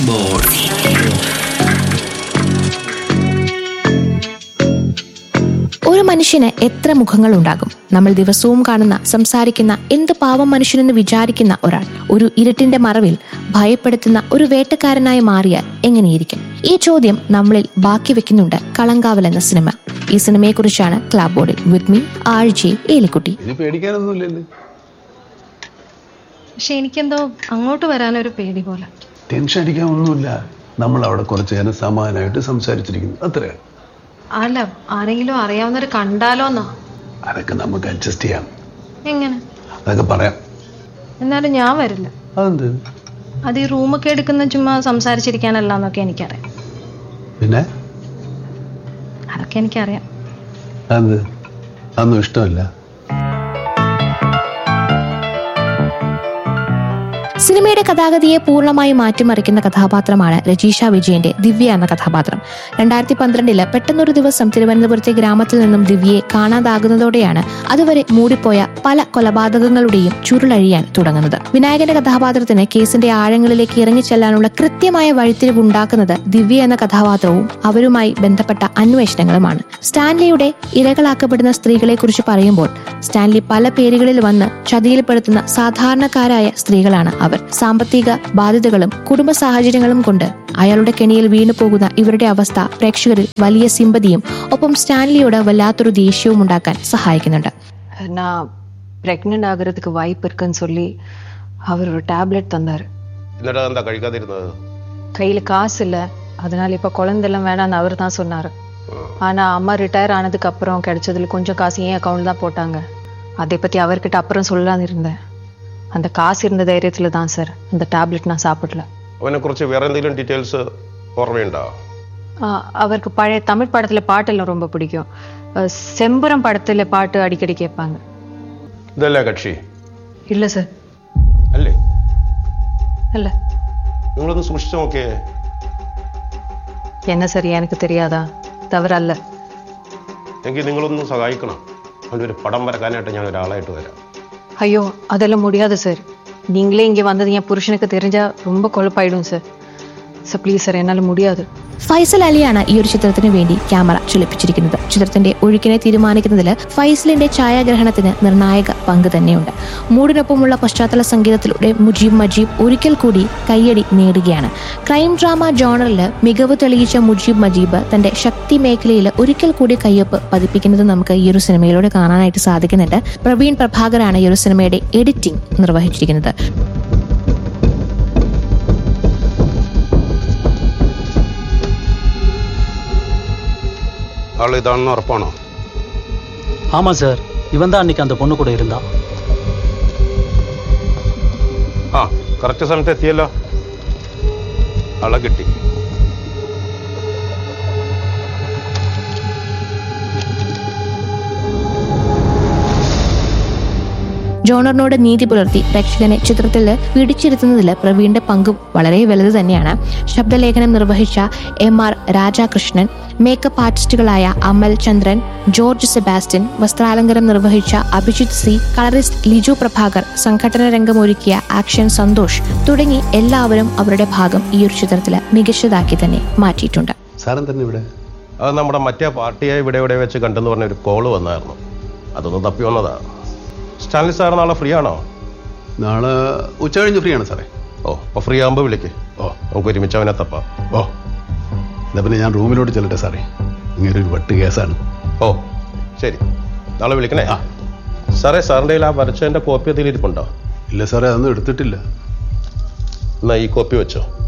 Board ഒരു മനുഷ്യന് എത്ര മുഖങ്ങൾ ഉണ്ടാകും നമ്മൾ ദിവസവും കാണുന്ന സംസാരിക്കുന്ന എന്ത് പാവം മനുഷ്യനെന്ന് വിചാരിക്കുന്ന ഒരാൾ ഒരു ഇരുട്ടിന്റെ മറവിൽ ഭയപ്പെടുത്തുന്ന ഒരു വേട്ടക്കാരനായി മാറിയാൽ എങ്ങനെയിരിക്കും ഈ ചോദ്യം നമ്മളിൽ ബാക്കി വെക്കുന്നുണ്ട് കളങ്കാവൽ എന്ന സിനിമ ഈ സിനിമയെക്കുറിച്ചാണ് ക്ലാബ് ബോർഡിൽ with me R J Elikutty ഇനി പേടിക്കാനൊന്നുമില്ലല്ലോ പക്ഷെ എനിക്കെന്തോ അങ്ങോട്ട് വരാനൊരു പേടി പോലെ ടെൻഷൻ അടിക്കാൻ ഒന്നുമില്ല നമ്മൾ അവിടെ കുറച്ച് നേരം സമാധാനമായിട്ട് സംസാരിച്ചിരിക്കുന്നു അത്രേ അല്ല ആരെങ്കിലും അറിയാവുന്നവർ കണ്ടാലോന്നാ അതൊക്കെ നമുക്ക് അഡ്ജസ്റ്റ് ചെയ്യാം എങ്ങനെ അതൊക്കെ പറയാം എന്നാലും ഞാൻ വരില്ല അതെന്ത് അത് ഈ റൂമൊക്കെ എടുക്കുന്ന ചുമ്മാ സംസാരിച്ചിരിക്കാനല്ല എന്നൊക്കെ എനിക്കറിയാം പിന്നെ അതൊക്കെ എനിക്കറിയാം അതെന്ത് അതൊന്നും ഇഷ്ടമല്ല സിനിമയുടെ കഥാഗതിയെ പൂർണ്ണമായി മാറ്റിമറിക്കുന്ന കഥാപാത്രമാണ് രജീഷ വിജയന്റെ ദിവ്യ എന്ന കഥാപാത്രം രണ്ടായിരത്തി പന്ത്രണ്ടില് പെട്ടെന്നൊരു ദിവസം തിരുവനന്തപുരത്തെ ഗ്രാമത്തിൽ നിന്നും ദിവ്യയെ കാണാതാകുന്നതോടെയാണ് അതുവരെ മൂടിപ്പോയ പല കൊലപാതകങ്ങളുടെയും ചുരുളഴിയാൻ തുടങ്ങുന്നത് വിനായകന്റെ കഥാപാത്രത്തിന് കേസിന്റെ ആഴങ്ങളിലേക്ക് ഇറങ്ങിച്ചെല്ലാനുള്ള കൃത്യമായ വഴിത്തിരിവ് ഉണ്ടാക്കുന്നത് ദിവ്യ എന്ന കഥാപാത്രവും അവരുമായി ബന്ധപ്പെട്ട അന്വേഷണങ്ങളുമാണ് സ്റ്റാൻലിയുടെ ഇരകളാക്കപ്പെടുന്ന സ്ത്രീകളെ കുറിച്ച് പറയുമ്പോൾ സ്റ്റാൻലി പല പേരുകളിൽ വന്ന് ചതിയിൽപ്പെടുത്തുന്ന സാധാരണക്കാരായ സ്ത്രീകളാണ് അവർ സാമ്പത്തിക ബാധ്യതകളും കുടുംബ സാഹചര്യങ്ങളും കൊണ്ട് അയാളുടെ കെണിയിൽ വീണു പോകുന്ന ഇവരുടെ അവസ്ഥ പ്രേക്ഷകരിൽ വലിയ സിമ്പതിയും ഒപ്പം സ്റ്റാൻലിയോട് വല്ലാത്തൊരു ദേഷ്യവും ഉണ്ടാക്കാൻ സഹായിക്കുന്നുണ്ട് நான் ப்ரெக்னென்ட் ஆகிறதுக்கு வாய்ப்பு இருக்குன்னு சொல்லி அவர் ஒரு டேப்லெட் தந்தார் എന്നിട്ട് എന്താ കഴിക്കാതിരുന്നത് கையில் காசு இல்லை அதனால இப்போ குழந்தைலாம் வேணாம்னு அவர் தான் சொன்னார் ஆனால் அம்மா ரிட்டையர் ஆனதுக்கு அப்புறம் கிடைச்சதுல கொஞ்சம் காசு என் அக்கௌண்ட் தான் போட்டாங்க அதை பற்றி அவர்கிட்ட அப்புறம் சொல்லலாம்னு இருந்தேன் அந்த காசு இருந்த தைரியத்தில் தான் சார் அந்த டேப்லெட் நான் சாப்பிடல അവനെ കുറിച്ച് വേറെ എന്തെങ്കിലും ഡീറ്റെയിൽസ് ഓർമ്മയുണ്ടോ ஆ, அவருக்கு பழைய தமிழ் படத்தில் பாட்டெல்லாம் ரொம்ப பிடிக்கும் அஹ், செம்புரம் படத்தில் பாட்டு அடிக்கடி கேட்பாங்க ഇതല്ലേ കക്ഷി இல்லை சார் അല്ലേ இல்லை നിങ്ങളൊന്ന് സൂക്ഷിച്ചു നോക്കിയേ என்ன சார் எனக்கு தெரியாதா தவறல்ல എങ്കിൽ നിങ്ങളൊന്ന് സഹായിക്കണം അവൻ്റെ ഒരു പടം വരക്കാനായിട്ട് ഞാൻ ഒരാളായിട്ട് വരാം ஐயோ அதெல்லாம் முடியாது சார் நீங்களே இங்கே வந்தது என் புருஷனுக்கு தெரிஞ்சா ரொம்ப கொழுப்பாயிடும் சார் சார் ப்ளீஸ் சார் என்னால் முடியாது ഫൈസൽ അലിയാണ് ഈ ഒരു ചിത്രത്തിന് വേണ്ടി ക്യാമറ ചുളിപ്പിച്ചിരിക്കുന്നത് ചിത്രത്തിന്റെ ഒഴുക്കിനെ തീരുമാനിക്കുന്നതിൽ ഫൈസലിന്റെ ഛായാഗ്രഹണത്തിന് നിർണായക പങ്ക് തന്നെയുണ്ട് മൂടിനൊപ്പമുള്ള പശ്ചാത്തല സംഗീതത്തിലൂടെ മുജീബ് മജീബ് ഒരിക്കൽ കൂടി കയ്യടി നേടുകയാണ് ക്രൈം ഡ്രാമ ജോണറിൽ മികവ് തെളിയിച്ച മുജീബ് മജീബ് തന്റെ ശക്തി മേഖലയിൽ ഒരിക്കൽ കൂടി കയ്യൊപ്പ് പതിപ്പിക്കുന്നത് നമുക്ക് ഈ ഒരു സിനിമയിലൂടെ കാണാനായിട്ട് സാധിക്കുന്നുണ്ട് പ്രവീൺ പ്രഭാകറാണ് ഈ ഒരു സിനിമയുടെ എഡിറ്റിംഗ് നിർവഹിച്ചിരിക്കുന്നത് ആൾ ഇതാണെന്ന് ഉറപ്പാണോ ஆமாம் சார் இவன் தான் அன்னைக்கு அந்த பொண்ணு கூட இருந்தான் ആ കറക്റ്റ് സ്ഥലത്ത് എത്തിയല്ലോ ആളെ കിട്ടി ജോണറിനോട് നീതി പുലർത്തി പ്രേക്ഷകനെ ചിത്രത്തിൽ പിടിച്ചിരുത്തുന്നതിൽ പ്രവീണിന്റെ പങ്കും വളരെ വലുത് തന്നെയാണ് ശബ്ദലേഖനം നിർവഹിച്ച എം ആർ രാജാകൃഷ്ണൻ മേക്കപ്പ് ആർട്ടിസ്റ്റുകളായ അമൽ ചന്ദ്രൻ ജോർജ് സെബാസ്റ്റ്യൻ വസ്ത്രാലങ്കാരം നിർവഹിച്ച അഭിജിത് സി കളറിസ്റ്റ് ലിജു പ്രഭാകർ സംഘടന രംഗമൊരുക്കിയ ആക്ഷൻ സന്തോഷ് തുടങ്ങി എല്ലാവരും അവരുടെ ഭാഗം ഈ ഒരു ചിത്രത്തിൽ മികച്ചതാക്കി തന്നെ മാറ്റിയിട്ടുണ്ട് സാറൻ തന്നെ ഇവിടെ അത് നമ്മുടെ മറ്റേ പാർട്ടിയെ ഇവിടെ ഇവിടെ വെച്ച് കണ്ടെന്ന് പറഞ്ഞ ഒരു കോള് വന്നായിരുന്നു അതൊന്ന് തപ്പി വന്നതാ സ്റ്റാൻലി സാർ നാളെ ഫ്രീ ആണോ നാളെ ഉച്ച കഴിഞ്ഞ് ഫ്രീ ആണ് സാറേ ഓ അപ്പോൾ ഫ്രീ ആകുമ്പോൾ വിളിക്ക് ഓ നമുക്ക് ഒരുമിച്ച് അവനെ തപ്പാം ഓ എന്നാ പിന്നെ ഞാൻ റൂമിലോട്ട് ചെല്ലട്ടെ സാറേ ഇങ്ങനെ ഒരു വട്ട് കേസാണ് ഓ ശരി നാളെ വിളിക്കണേ ആ. സാറേ സാറിൻ്റെ കയ്യിൽ ആ വരച്ചതിൻ്റെ കോപ്പി അതിൽ ഇരിപ്പുണ്ടോ ഇല്ല സാറേ അതൊന്നും എടുത്തിട്ടില്ല എന്നാ ഈ കോപ്പി വെച്ചോ